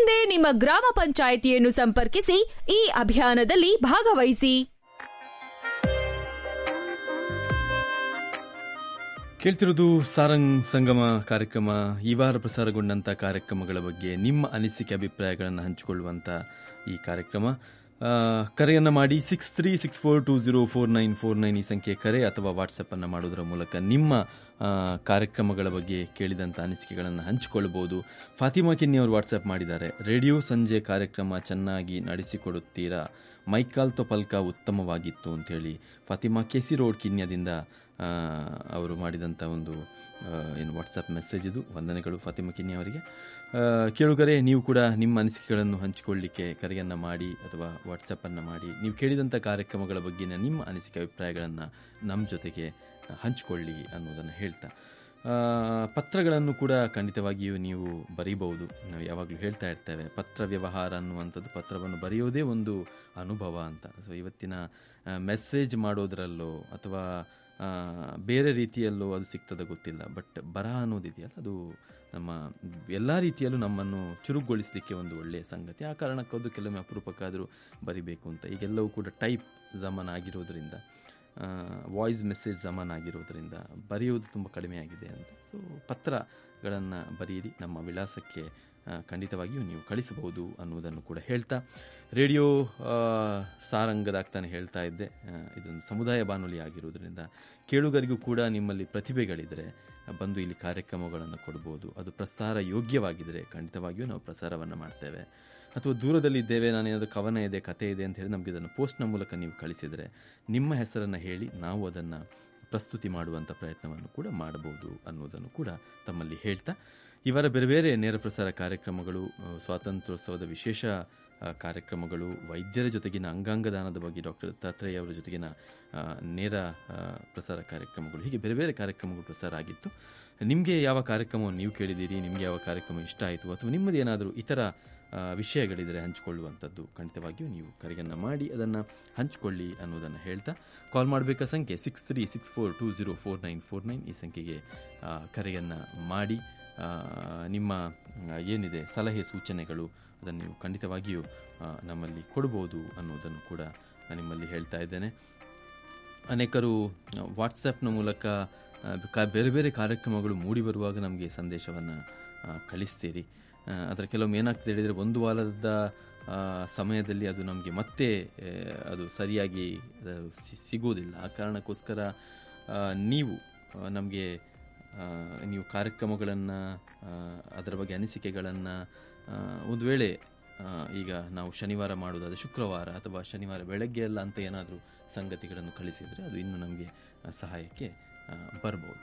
ಹಿಂದೆ ನಿಮ್ಮ ಗ್ರಾಮ ಪಂಚಾಯಿತಿಯನ್ನು ಸಂಪರ್ಕಿಸಿ ಈ ಅಭಿಯಾನದಲ್ಲಿ ಭಾಗವಹಿಸಿ ಕೇಳ್ತಿರೋದು ಸಾರಂಗ್ ಸಂಗಮ ಕಾರ್ಯಕ್ರಮ ಈ ವಾರ ಪ್ರಸಾರಗೊಂಡಂಥ ಕಾರ್ಯಕ್ರಮಗಳ ಬಗ್ಗೆ ನಿಮ್ಮ ಅನಿಸಿಕೆ ಅಭಿಪ್ರಾಯಗಳನ್ನು ಹಂಚಿಕೊಳ್ಳುವಂಥ ಈ ಕಾರ್ಯಕ್ರಮ ಆ, ಕರೆಯನ್ನು ಮಾಡಿ six three six four two zero four nine four nine ಈ ಸಂಖ್ಯೆ ಕರೆ ಅಥವಾ ವಾಟ್ಸಪ್ಪನ್ನು ಮಾಡೋದರ ಮೂಲಕ ನಿಮ್ಮ ಆ, ಕಾರ್ಯಕ್ರಮಗಳ ಬಗ್ಗೆ ಕೇಳಿದಂಥ ಅನಿಸಿಕೆಗಳನ್ನು ಹಂಚಿಕೊಳ್ಳಬಹುದು ಫಾತಿಮಾ ಕಿನ್ನಿ ಅವರು ವಾಟ್ಸಪ್ ಮಾಡಿದ್ದಾರೆ ರೇಡಿಯೋ ಸಂಜೆ ಕಾರ್ಯಕ್ರಮ ಚೆನ್ನಾಗಿ ನಡೆಸಿಕೊಡುತ್ತೀರಾ ಮೈಕಾಲ್ ತೊಪಲ್ಕ ಉತ್ತಮವಾಗಿತ್ತು ಅಂತೇಳಿ ಫಾತಿಮಾ ಕೆಸಿ ರೋಡ್ ಕಿನ್ಯದಿಂದ ಆ, ಅವರು ಮಾಡಿದಂಥ ಒಂದು ಆ, ಏನು ವಾಟ್ಸಪ್ ಮೆಸೇಜ್ ಇದು ವಂದನೆಗಳು ಫಾತಿಮಾ ಕಿನ್ನಿ ಅವರಿಗೆ ಆ, ಕೇಳುಗರೆ ನೀವು ಕೂಡ ನಿಮ್ಮ ಅನಿಸಿಕೆಗಳನ್ನು ಹಂಚಿಕೊಳ್ಳಿಕ್ಕೆ ಕರೆಯನ್ನು ಮಾಡಿ ಅಥವಾ ವಾಟ್ಸಪ್ಪನ್ನು ಮಾಡಿ ನೀವು ಕೇಳಿದಂಥ ಕಾರ್ಯಕ್ರಮಗಳ ಬಗ್ಗಿನ ನಿಮ್ಮ ಅನಿಸಿಕೆ ಅಭಿಪ್ರಾಯಗಳನ್ನು ನಮ್ಮ ಜೊತೆಗೆ ಹಂಚಿಕೊಳ್ಳಿ ಅನ್ನೋದನ್ನು ಹೇಳ್ತಾ ಆ, ಪತ್ರಗಳನ್ನು ಕೂಡ ಖಂಡಿತವಾಗಿಯೂ ನೀವು ಬರೀಬಹುದು ನಾವು ಯಾವಾಗಲೂ ಹೇಳ್ತಾ ಇರ್ತೇವೆ ಪತ್ರ ವ್ಯವಹಾರ ಅನ್ನುವಂಥದ್ದು ಪತ್ರವನ್ನು ಬರೆಯೋದೇ ಒಂದು ಅನುಭವ ಅಂತ ಸೊ ಇವತ್ತಿನ ಮೆಸೇಜ್ ಮಾಡೋದರಲ್ಲೋ ಅಥವಾ ಆ, ಬೇರೆ ರೀತಿಯಲ್ಲೋ ಅದು ಸಿಗ್ತದೆ ಗೊತ್ತಿಲ್ಲ ಬಟ್ ಬರಹ ಅನ್ನೋದಿದೆಯಲ್ಲ ಅದು ನಮ್ಮ ಎಲ್ಲ ರೀತಿಯಲ್ಲೂ ನಮ್ಮನ್ನು ಚುರುಕುಗೊಳಿಸಲಿಕ್ಕೆ ಒಂದು ಒಳ್ಳೆಯ ಸಂಗತಿ ಆ ಕಾರಣಕ್ಕದು ಕೆಲವೊಮ್ಮೆ ಅಪರೂಪಕ್ಕಾದರೂ ಬರಿಬೇಕು ಅಂತ ಈಗೆಲ್ಲವೂ ಕೂಡ ಟೈಪ್ ಜಮಾನ್ ಆಗಿರೋದ್ರಿಂದ ವಾಯ್ಸ್ ಮೆಸೇಜ್ ಜಮಾನ್ ಆಗಿರೋದ್ರಿಂದ ಬರೆಯುವುದು ತುಂಬ ಕಡಿಮೆ ಆಗಿದೆ ಅಂತ ಸೊ ಪತ್ರಗಳನ್ನು ಬರೆಯಿರಿ ನಮ್ಮ ವಿಳಾಸಕ್ಕೆ ಆ, ಖಂಡಿತವಾಗಿಯೂ ನೀವು ಕಳಿಸಬಹುದು ಅನ್ನುವುದನ್ನು ಕೂಡ ಹೇಳ್ತಾ ರೇಡಿಯೋ ಆ, ಸಾರಂಗದಾಗ್ತಾನೆ ಹೇಳ್ತಾ ಇದ್ದೆ ಆ, ಇದೊಂದು ಸಮುದಾಯ ಬಾನುಲಿ ಆಗಿರೋದ್ರಿಂದ ಕೇಳುಗರಿಗೂ ಕೂಡ ನಿಮ್ಮಲ್ಲಿ ಪ್ರತಿಭೆಗಳಿದ್ದರೆ ಬಂದು ಇಲ್ಲಿ ಕಾರ್ಯಕ್ರಮಗಳನ್ನು ಕೊಡ್ಬೋದು ಅದು ಪ್ರಸಾರ ಯೋಗ್ಯವಾಗಿದ್ದರೆ ಖಂಡಿತವಾಗಿಯೂ ನಾವು ಪ್ರಸಾರವನ್ನು ಮಾಡ್ತೇವೆ ಅಥವಾ ದೂರದಲ್ಲಿದ್ದೇವೆ ನಾನೇನಾದರೂ ಕವನ ಇದೆ ಕತೆ ಇದೆ ಅಂತ ಹೇಳಿ ನಮಗೆ ಇದನ್ನು ಪೋಸ್ಟ್ನ ಮೂಲಕ ನೀವು ಕಳಿಸಿದರೆ ನಿಮ್ಮ ಹೆಸರನ್ನು ಹೇಳಿ ನಾವು ಅದನ್ನು ಪ್ರಸ್ತುತಿ ಮಾಡುವಂಥ ಪ್ರಯತ್ನವನ್ನು ಕೂಡ ಮಾಡಬಹುದು ಅನ್ನೋದನ್ನು ಕೂಡ ತಮ್ಮಲ್ಲಿ ಹೇಳ್ತಾ ಇವರ ಬೇರೆ ಬೇರೆ ನೇರ ಪ್ರಸಾರ ಕಾರ್ಯಕ್ರಮಗಳು ಆ, ಸ್ವಾತಂತ್ರ್ಯೋತ್ಸವದ ವಿಶೇಷ ಆ, ಕಾರ್ಯಕ್ರಮಗಳು ವೈದ್ಯರ ಜೊತೆಗಿನ ಅಂಗಾಂಗ ದಾನದ ಬಗ್ಗೆ ಡಾಕ್ಟರ್ ದತ್ತಾತ್ರೇಯ ಅವರ ಜೊತೆಗಿನ ಆ, ನೇರ ಆ, ಪ್ರಸಾರ ಕಾರ್ಯಕ್ರಮಗಳು ಹೀಗೆ ಬೇರೆ ಬೇರೆ ಕಾರ್ಯಕ್ರಮಗಳು ಪ್ರಸಾರ ಆಗಿತ್ತು ನಿಮಗೆ ಯಾವ ಕಾರ್ಯಕ್ರಮವನ್ನು ನೀವು ಕೇಳಿದ್ದೀರಿ ನಿಮಗೆ ಯಾವ ಕಾರ್ಯಕ್ರಮ ಇಷ್ಟ ಆಯಿತು ಅಥವಾ ನಿಮ್ಮದು ಏನಾದರೂ ಇತರ ಆ, ವಿಷಯಗಳಿದ್ದರೆ ಹಂಚಿಕೊಳ್ಳುವಂಥದ್ದು ಖಂಡಿತವಾಗಿಯೂ ನೀವು ಕರೆಯನ್ನು ಮಾಡಿ ಅದನ್ನು ಹಂಚಿಕೊಳ್ಳಿ ಅನ್ನೋದನ್ನು ಹೇಳ್ತಾ ಕಾಲ್ ಮಾಡಬೇಕಾ ಸಂಖ್ಯೆ six three six four two zero four nine four nine ಈ ಸಂಖ್ಯೆಗೆ ಆ, ಕರೆಯನ್ನು ಮಾಡಿ ಆ, ನಿಮ್ಮ ಆ, ಏನಿದೆ ಸಲಹೆ ಸೂಚನೆಗಳು ಅದನ್ನು ನೀವು ಖಂಡಿತವಾಗಿಯೂ ಆ, ನಮ್ಮಲ್ಲಿ ಕೊಡ್ಬೋದು ಅನ್ನೋದನ್ನು ಕೂಡ ನಾನು ನಿಮ್ಮಲ್ಲಿ ಹೇಳ್ತಾ ಇದ್ದೇನೆ ಅನೇಕರು ವಾಟ್ಸಪ್ನ ಮೂಲಕ ಆ, ಕ- ಬೇರೆ ಬೇರೆ ಕಾರ್ಯಕ್ರಮಗಳು ಮೂಡಿ ಬರುವಾಗ ನಮಗೆ ಸಂದೇಶವನ್ನು ಕಳಿಸ್ತೀರಿ ಆ, ಅದರ ಕೆಲವೊಮ್ಮೆ ಏನಾಗ್ತದೆ ಹೇಳಿದರೆ ಒಂದು ವಾರದ ಆ, ಸಮಯದಲ್ಲಿ ಅದು ನಮಗೆ ಮತ್ತೆ ಆ, ಅದು ಸರಿಯಾಗಿ ಅದು ಸಿ- ಸಿಗೋದಿಲ್ಲ ಆ ಕಾರಣಕ್ಕೋಸ್ಕರ ಆ, ನೀವು ನಮಗೆ ನೀವು ಕಾರ್ಯಕ್ರಮಗಳನ್ನು ಅದರ ಬಗ್ಗೆ ಅನಿಸಿಕೆಗಳನ್ನು ಒಂದು ವೇಳೆ ಆ, ಈಗ ನಾವು ಶನಿವಾರ ಮಾಡೋದಾದರೆ ಶುಕ್ರವಾರ ಅಥವಾ ಶನಿವಾರ ಬೆಳಗ್ಗೆ ಎಲ್ಲ ಅಂತ ಏನಾದರೂ ಸಂಗತಿಗಳನ್ನು ಕಳಿಸಿದರೆ ಅದು ಇನ್ನೂ ನಮಗೆ ಆ, ಸಹಾಯಕ್ಕೆ ಬರ್ಬೋದು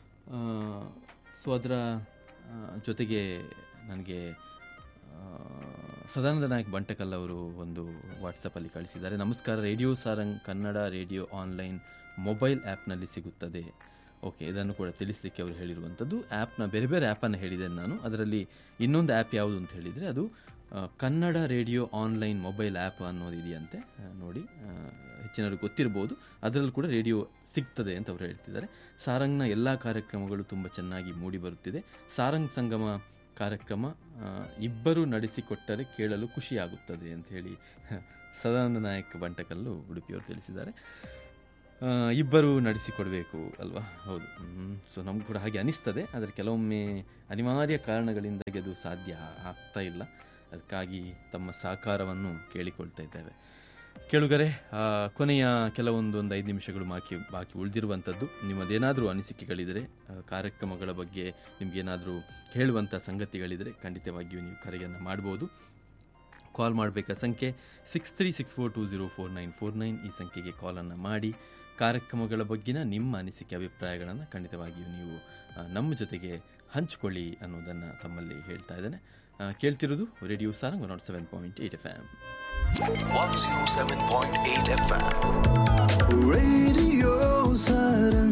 ಸೊ ಅದರ ಆ, ಜೊತೆಗೆ ನನಗೆ ಆ, ಸದಾನಂದ ನಾಯಕ್ ಬಂಟಕಲ್ ಅವರು ಒಂದು ವಾಟ್ಸಪ್ಪಲ್ಲಿ ಕಳಿಸಿದ್ದಾರೆ ನಮಸ್ಕಾರ radio Sarang Kannada radio online mobile ಆ್ಯಪ್ನಲ್ಲಿ ಸಿಗುತ್ತದೆ ಓಕೆ ಇದನ್ನು ಕೂಡ ತಿಳಿಸ್ಲಿಕ್ಕೆ ಅವರು ಹೇಳಿರುವಂಥದ್ದು ಆ್ಯಪ್ನ ಬೇರೆ ಬೇರೆ ಆ್ಯಪನ್ನು ಹೇಳಿದ್ದೇನೆ ನಾನು ಅದರಲ್ಲಿ ಇನ್ನೊಂದು ಆ್ಯಪ್ ಯಾವುದು ಅಂತ ಹೇಳಿದರೆ ಅದು ಆ, Kannada radio online mobile app ಅನ್ನೋದು ಇದೆಯಂತೆ ಆ, ನೋಡಿ ಆ, ಹೆಚ್ಚಿನವ್ರಿಗೆ ಗೊತ್ತಿರ್ಬೋದು ಅದರಲ್ಲಿ ಕೂಡ ರೇಡಿಯೋ ಸಿಗ್ತದೆ ಅಂತ ಅವರು ಹೇಳ್ತಿದ್ದಾರೆ ಸಾರಂಗ್ನ ಎಲ್ಲ ಕಾರ್ಯಕ್ರಮಗಳು ತುಂಬ ಚೆನ್ನಾಗಿ ಮೂಡಿ ಬರುತ್ತಿದೆ ಸಾರಂಗ್ ಸಂಗಮ ಕಾರ್ಯಕ್ರಮ ಆ, ಇಬ್ಬರು ನಡೆಸಿಕೊಟ್ಟರೆ ಕೇಳಲು ಖುಷಿಯಾಗುತ್ತದೆ ಅಂತ ಹೇಳಿ ಸದಾನಂದ ನಾಯಕ್ ಬಂಟಕಲ್ಲು ಉಡುಪಿಯವರು ತಿಳಿಸಿದ್ದಾರೆ ಆ, ಇಬ್ಬರು ನಡೆಸಿಕೊಡಬೇಕು ಅಲ್ವಾ ಹೌದು ಸೊ ನಮಗೂ ಕೂಡ ಹಾಗೆ ಅನಿಸ್ತದೆ ಆದರೆ ಕೆಲವೊಮ್ಮೆ ಅನಿವಾರ್ಯ ಕಾರಣಗಳಿಂದಾಗಿ ಅದು ಸಾಧ್ಯ ಆಗ್ತಾ ಇಲ್ಲ ಅದಕ್ಕಾಗಿ ತಮ್ಮ ಸಹಕಾರವನ್ನು ಕೇಳಿಕೊಳ್ತಾ ಇದ್ದೇವೆ ಕೇಳುಗರೆ ಆ, ಕೊನೆಯ ಕೆಲವೊಂದು ಒಂದು ಐದು ನಿಮಿಷಗಳು ಬಾಕಿ ಬಾಕಿ ಉಳಿದಿರುವಂಥದ್ದು ನಿಮ್ಮದೇನಾದರೂ ಅನಿಸಿಕೆಗಳಿದರೆ ಆ, ಕಾರ್ಯಕ್ರಮಗಳ ಬಗ್ಗೆ ನಿಮಗೇನಾದರೂ ಹೇಳುವಂಥ ಸಂಗತಿಗಳಿದರೆ ಖಂಡಿತವಾಗಿಯೂ ನೀವು ಕರೆಯನ್ನು ಮಾಡ್ಬೋದು ಕಾಲ್ ಮಾಡಬೇಕಾ ಸಂಖ್ಯೆ six three six four two zero four nine four nine ಈ ಸಂಖ್ಯೆಗೆ ಕಾಲನ್ನು ಮಾಡಿ ಕಾರ್ಯಕ್ರಮಗಳ ಬಗ್ಗಿನ ನಿಮ್ಮ ಅನಿಸಿಕೆ ಅಭಿಪ್ರಾಯಗಳನ್ನು ಖಂಡಿತವಾಗಿಯೂ ನೀವು ಆ, ನಮ್ಮ ಜೊತೆಗೆ ಹಂಚಿಕೊಳ್ಳಿ ಅನ್ನೋದನ್ನು ತಮ್ಮಲ್ಲಿ ಹೇಳ್ತಾ ಇದ್ದೇನೆ ಆ, ಕೇಳ್ತಿರೋದು radio Sarang one naught seven point eight F M 107.8 FM. Radio Saturn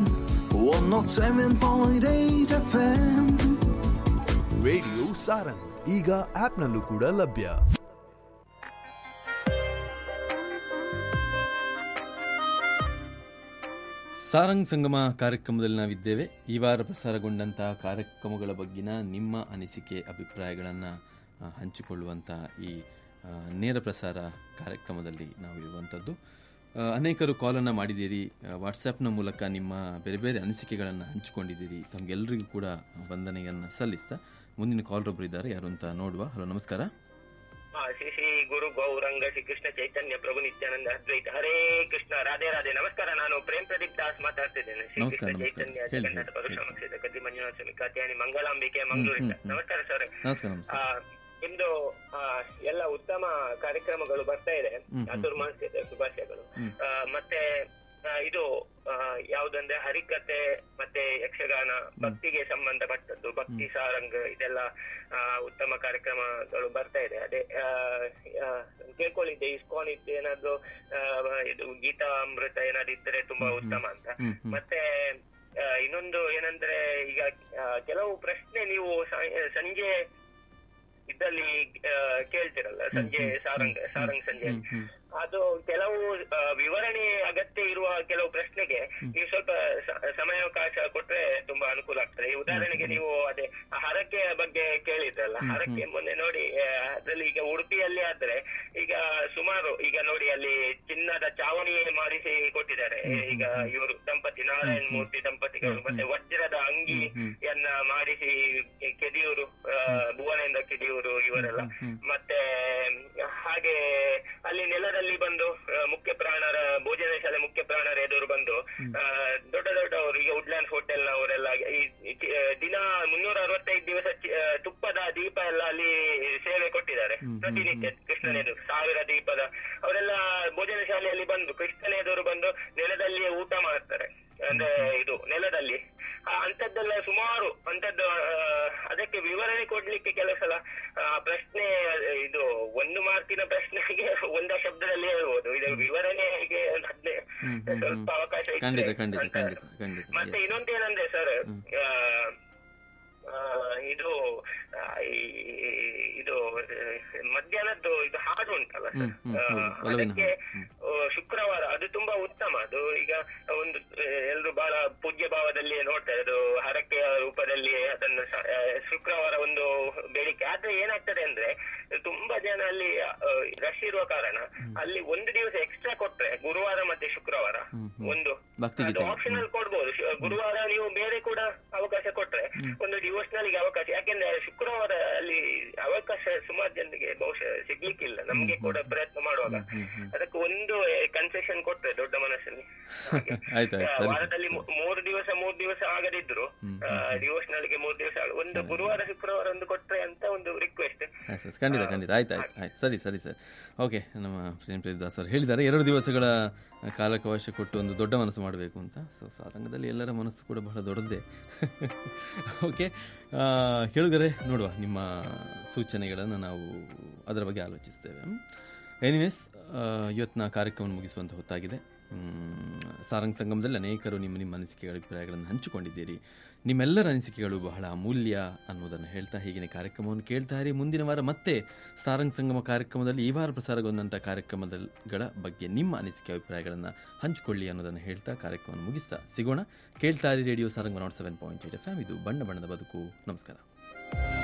107.8 FM radio Sarang ಈಗ ಆಪ್ನಲ್ಲೂ ಕೂಡ ಲಭ್ಯ ಸಾರಂಗ್ ಸಂಗಮ ಕಾರ್ಯಕ್ರಮದಲ್ಲಿ ನಾವಿದ್ದೇವೆ ಈ ವಾರ ಪ್ರಸಾರಗೊಂಡಂತಹ ಕಾರ್ಯಕ್ರಮಗಳ ಬಗ್ಗಿನ ನಿಮ್ಮ ಅನಿಸಿಕೆ ಅಭಿಪ್ರಾಯಗಳನ್ನು ಆ, ಹಂಚಿಕೊಳ್ಳುವಂಥ ಈ ಆ, ನೇರ ಪ್ರಸಾರ ಕಾರ್ಯಕ್ರಮದಲ್ಲಿ ನಾವು ಇರುವಂಥದ್ದು ಆ, ಅನೇಕರು ಕಾಲನ್ನು ಮಾಡಿದ್ದೀರಿ ಆ, ವಾಟ್ಸಪ್ನ ಮೂಲಕ ನಿಮ್ಮ ಬೇರೆ ಬೇರೆ ಅನಿಸಿಕೆಗಳನ್ನು ಹಂಚಿಕೊಂಡಿದ್ದೀರಿ ತಮಗೆಲ್ಲರಿಗೂ ಕೂಡ ವಂದನೆಯನ್ನು ಸಲ್ಲಿಸ್ತಾ ಮುಂದಿನ ಕಾಲರೊಬ್ಬರು ಇದ್ದಾರೆ ಯಾರು ಅಂತ ನೋಡುವ ಹಲೋ ನಮಸ್ಕಾರ ಹಾ, ಶ್ರೀ ಶ್ರೀ ಗುರು ಗೌರಂಗ ಶ್ರೀ ಕೃಷ್ಣ ಚೈತನ್ಯ ಪ್ರಭು ನಿತ್ಯಾನಂದ ಅದ್ವೈತ ಹರೇ ಕೃಷ್ಣ ರಾಧೆ ರಾಧೆ ನಮಸ್ಕಾರ ನಾನು ಪ್ರೇಮ್ ಪ್ರದೀಪ್ ದಾಸ್ ಮಾತಾಡ್ತಿದ್ದೇನೆ ಶ್ರೀ ನಮಸ್ಕಾರ, ಕೃಷ್ಣ ನಮಸ್ಕಾರ. ಚೈತನ್ಯ ಹೇಳಿ, ಜಗನ್ನಾಥ ಹೇಳಿ, ಪರಶುರಾಮ ಹೇಳಿ. ಕ್ಷೇತ್ರ ಕದ್ದಿ ಮಂಜುನಾಥ ಸ್ವಾಮಿ ಕಾತ್ಯಾನಿ ಮಂಗಳಾಂಬಿಕೆ ಮಂಗಳೂರಿಂದ ಹ್ಮ್, ಹ್ಮ್. ನಮಸ್ಕಾರ ಸರ್ ನಮಸ್ಕಾರ ನಮಸ್ಕಾರ ನಿಮ್ದು ಆ, ಎಲ್ಲ ಉತ್ತಮ ಕಾರ್ಯಕ್ರಮಗಳು ಬರ್ತಾ ಇದೆ ಚತುರ್ಮಾಸ್ಯದ ಶುಭಾಶಯಗಳು ಆ, ಮತ್ತೆ ಆ, ಇದು ಆ, ಯಾವ್ದಂದ್ರೆ ಹರಿಕತೆ ಮತ್ತೆ ಯಕ್ಷಗಾನ ಭಕ್ತಿಗೆ ಸಂಬಂಧಪಟ್ಟದ್ದು ಭಕ್ತಿ ಸಾರಂಗ್ ಇದೆಲ್ಲ ಆ, ಉತ್ತಮ ಕಾರ್ಯಕ್ರಮಗಳು ಬರ್ತಾ ಇದೆ ಅದೇ ಆ, ಆ, ಕೇಳ್ಕೊಳ್ಳಿದ್ದೆ ಇಸ್ಕಾನ್ ಇದ್ದು ಏನಾದ್ರು ಆ, ಇದು ಗೀತಾಮೃತ ಏನಾದ್ರು ಇದ್ರೆ ತುಂಬಾ ಉತ್ತಮ ಅಂತ ಹ್ಮ್, ಹ್ಮ್. ಮತ್ತೆ ಆ, ಇನ್ನೊಂದು ಏನಂದ್ರೆ ಈಗ ಆ, ಕೆಲವು ಪ್ರಶ್ನೆ ನೀವು ಸ- ಸಂಜೆ ಇದ್ದಲ್ಲಿ ಆ, ಕೇಳ್ತಿರಲ್ಲ ಸಂಜೆ ಸಾರಂಗ್ ಸಾರಂಗ್ ಸಂಜೆ ಹ್ಮ್, ಹ್ಮ್. ಅದು ಕೆಲವು ಆ, ವಿವರಣೆ ಅಗತ್ಯ ಇರುವ ಕೆಲವು ಪ್ರಶ್ನೆಗೆ ನೀವು ಸ್ವಲ್ಪ ಸ- ಸಮಯಾವಕಾಶ ಕೊಟ್ರೆ ತುಂಬಾ ಅನುಕೂಲ ಆಗ್ತದೆ ಈ ಉದಾಹರಣೆಗೆ ನೀವು ಅದೇ ಆ ಹರಕೆಯ ಬಗ್ಗೆ ಕೇಳಿದ್ರಲ್ಲ ಹರಕೆ ಮೊನ್ನೆ ನೋಡಿ ಆ, ಅದ್ರಲ್ಲಿ ಈಗ ಉಡುಪಿಯಲ್ಲಿ ಆದ್ರೆ ಈಗ ಸುಮಾರು ಈಗ ನೋಡಿ ಅಲ್ಲಿ ಚಿನ್ನದ ಚಾವಣಿ ಮಾಡಿಸಿ ಕೊಟ್ಟಿದ್ದಾರೆ ಈಗ ಇವರು ದಂಪತಿ ನಾರಾಯಣ ಮೂರ್ತಿ ದಂಪತಿಗಳು ಮತ್ತೆ ವಜ್ರದ ಅಂಗಿಯನ್ನ ಮಾಡಿಸಿ ಕೆದಿಯೂರು ಆ, ಭುವನೆಯಿಂದ ಕೆದಿಯೂರು ಇವರೆಲ್ಲ ಮತ್ತೆ ಹಾಗೆ ಅಲ್ಲಿ ನೆಲದಲ್ಲಿ ಬಂದು ಆ, ಮುಖ್ಯ ಪ್ರಾಣರ ಭೋಜನ ಶಾಲೆ ಮುಖ್ಯ ಪ್ರಾಣರ ಎದುರು ಬಂದು ಆ, ದೊಡ್ಡ ದೊಡ್ಡವರು ಈಗ ವುಡ್ಲ್ಯಾಂಡ್ ಹೋಟೆಲ್ ಅವರೆಲ್ಲ ಈ- ಈ ಕಿ- ಆ, ದಿನ ಮುನ್ನೂರ ಅರವತ್ತೈದು ದಿವಸ ಚಿ- ಆ, ತುಪ್ಪದ ದೀಪ ಎಲ್ಲ ಅಲ್ಲಿ ಸೇವೆ ಕೊಟ್ಟಿದ್ದಾರೆ ಪ್ರತಿನಿತ್ಯ ಕೃಷ್ಣನ ಎದುರು ಸಾವಿರ ದೀಪದ ಅವರೆಲ್ಲ ಭೋಜನ ಶಾಲೆಯಲ್ಲಿ ಬಂದು ಕೃಷ್ಣನ ಎದುರು ಬಂದು ನೆಲದಲ್ಲಿಯೇ ಊಟ ಮಾಡ್ತಾರೆ ಅಂದ್ರೆ ಇದು ನೆಲದಲ್ಲಿ ಆ, ಅಂಥದ್ದೆಲ್ಲ ಸುಮಾರು ಅಂಥದ್ದು ಆ, ಅದಕ್ಕೆ ವಿವರಣೆ ಕೊಡ್ಲಿಕ್ಕೆ ಕೆಲವು ಸಲ ಆ, ಪ್ರಶ್ನೆ ಇದು ಒಂದು ಮಾರ್ಕಿನ ಪ್ರಶ್ನೆಗೆ ಒಂದ ಶಬ್ದದಲ್ಲಿ ಹೇಳ್ಬೋದು ಇದು ವಿವರಣೆಗೆ ಒಂದು ಹದಿನೈದು ಹ್ಮ್, ಹ್ಮ್, ಸ್ವಲ್ಪ ಅವಕಾಶ ಇದ್ರೆ ಖಂಡಿತ ಖಂಡಿತ ಅಂತ. ಖಂಡಿತ ಖಂಡಿತ ಮತ್ತೆ ಇನ್ನೊಂದೇನಂದ್ರೆ ಸರ್ ಇದು ಆ, ಈ- ಇದು ಆ, ಮಧ್ಯಾಹ್ನದ್ದು ಇದು ಹಾಡು ಉಂಟಲ್ಲ ಹ್ಮ್, ಸರ್ ಹ್ಮ್, ಆ, ಹೌದು, ಒಲವಿನ ಅದಕ್ಕೆ ಹಾಡು. ಆ, ಶುಕ್ರವಾರ ಅದು ತುಂಬಾ ಉತ್ತಮ ಅದು ಈಗ ಒಂದು ಎಲ್ಲರೂ ಬಹಳ ಪೂಜ್ಯ ಭಾವದಲ್ಲಿ ನೋಡ್ತಾರೆ ಅದು ಹರಕೆಯ ರೂಪದಲ್ಲಿ ಅದನ್ನು ಸ- ಆ, ಶುಕ್ರವಾರ ಒಂದು ಬೇಡಿಕೆ ಆದ್ರೆ ಏನಾಗ್ತದೆ ಅಂದ್ರೆ ತುಂಬಾ ಜನ ಅಲ್ಲಿ ರಶ್ ಇರುವ ಕಾರಣ ಅಲ್ಲಿ ಒಂದು ದಿವಸ ಎಕ್ಸ್ಟ್ರಾ ಕೊಟ್ರೆ ಗುರುವಾರ ಮತ್ತೆ ಶುಕ್ರವಾರ ಒಂದು ಭಕ್ತಿಗೀತೆ. ಆಪ್ಷನಲ್ ಕೊಡ್ಬೋದು ಶು- ಗುರುವಾರ ನೀವು ಬೇರೆ ಕೂಡ ಅವಕಾಶ ಕೊಟ್ರೆ ಒಂದು ಡಿವೋಷನಲ್ ಗೆ ಅವಕಾಶ ಯಾಕೆಂದ್ರೆ ಶುಕ್ರವಾರ ಅಲ್ಲಿ ಅವಕಾಶ ಸುಮಾರು ಜನರಿಗೆ ಬಹುಶಃ ಸಿಗ್ಲಿಕ್ಕಿಲ್ಲ ನಮ್ಗೆ ಕೂಡ ಪ್ರಯತ್ನ ಮಾಡುವಾಗ ಅದಕ್ಕೆ ಒಂದು ಕನ್ಸೆಷನ್ ಕೊಟ್ರೆ ದೊಡ್ಡ ಮನಸ್ಸಲ್ಲಿ ಹಾಗೆ. ಆಯ್ತು, ಆಯ್ತು, ಆ, ಸರಿ, ವಾರದಲ್ಲಿ ಮೂ- ಮೂರು ದಿವಸ ಮೂರು ದಿವಸ ಆಗದಿದ್ರು ಡಿವೋಷನಲ್ ಗೆ ಮೂರು ದಿವಸ ಆಗ- ಒಂದು ಗುರುವಾರ ಶುಕ್ರವಾರ ಒಂದು ಕೊಟ್ರೆ ಅಂತ ಒಂದು ರಿಕ್ವೆಸ್ಟ್ ಆಯ್ತು ಸರ್ ಖಂಡಿತ ಖಂಡಿತ ಆಯ್ತು ಆಯ್ತು ಆಯ್ತು ಸರಿ ಸರಿ ಸರ್ ಓಕೆ ನಮ್ಮ ಪ್ರೇಮ್ ಪ್ರದೀಪ್ ಅವರು ಹೇಳಿದ್ದಾರೆ ಎರಡು ದಿವಸಗಳ ಕಾಲಕವಕಾಶ ಕೊಟ್ಟು ಒಂದು ದೊಡ್ಡ ಮನಸ್ಸು ಮಾಡಬೇಕು ಅಂತ ಸೊ ಸಾರಂಗದಲ್ಲಿ ಎಲ್ಲರ ಮನಸ್ಸು ಕೂಡ ಬಹಳ ದೊಡ್ಡದೇ ಓಕೆ ಕೇಳುಗರೆ ನೋಡುವ ನಿಮ್ಮ ಸೂಚನೆಗಳನ್ನು ನಾವು ಅದರ ಬಗ್ಗೆ ಆಲೋಚಿಸ್ತೇವೆ ಎನಿವೇಸ್ ಇವತ್ತಿನ ಕಾರ್ಯಕ್ರಮ ಮುಗಿಸುವಂಥ ಹೊತ್ತಾಗಿದೆ ಮ್, ಸಾರಂಗ್ ಸಂಗಮದಲ್ಲಿ ಅನೇಕರು ನಿಮ್ಮ ನಿಮ್ಮ ಅನಿಸಿಕೆಗಳ ಅಭಿಪ್ರಾಯಗಳನ್ನು ಹಂಚಿಕೊಂಡಿದ್ದೀರಿ ನಿಮ್ಮೆಲ್ಲರ ಅನಿಸಿಕೆಗಳು ಬಹಳ ಅಮೂಲ್ಯ ಅನ್ನೋದನ್ನು ಹೇಳ್ತಾ ಹೀಗಿನ ಕಾರ್ಯಕ್ರಮವನ್ನು ಕೇಳ್ತಾ ಇರಿ ಮುಂದಿನ ವಾರ ಮತ್ತೆ ಸಾರಂಗ್ ಸಂಗಮ ಕಾರ್ಯಕ್ರಮದಲ್ಲಿ ಈ ವಾರ ಪ್ರಸಾರಗೊಂಡಂಥ ಕಾರ್ಯಕ್ರಮಗಳ ಬಗ್ಗೆ ನಿಮ್ಮ ಅನಿಸಿಕೆ ಅಭಿಪ್ರಾಯಗಳನ್ನು ಹಂಚಿಕೊಳ್ಳಿ ಅನ್ನೋದನ್ನು ಹೇಳ್ತಾ ಕಾರ್ಯಕ್ರಮವನ್ನು ಮುಗಿಸ್ತಾ ಸಿಗೋಣ ಕೇಳ್ತಾ ಇರಿ radio Sarang naught seven point eight F ಇದು ಬಣ್ಣ ಬಣ್ಣದ ಬದುಕು ನಮಸ್ಕಾರ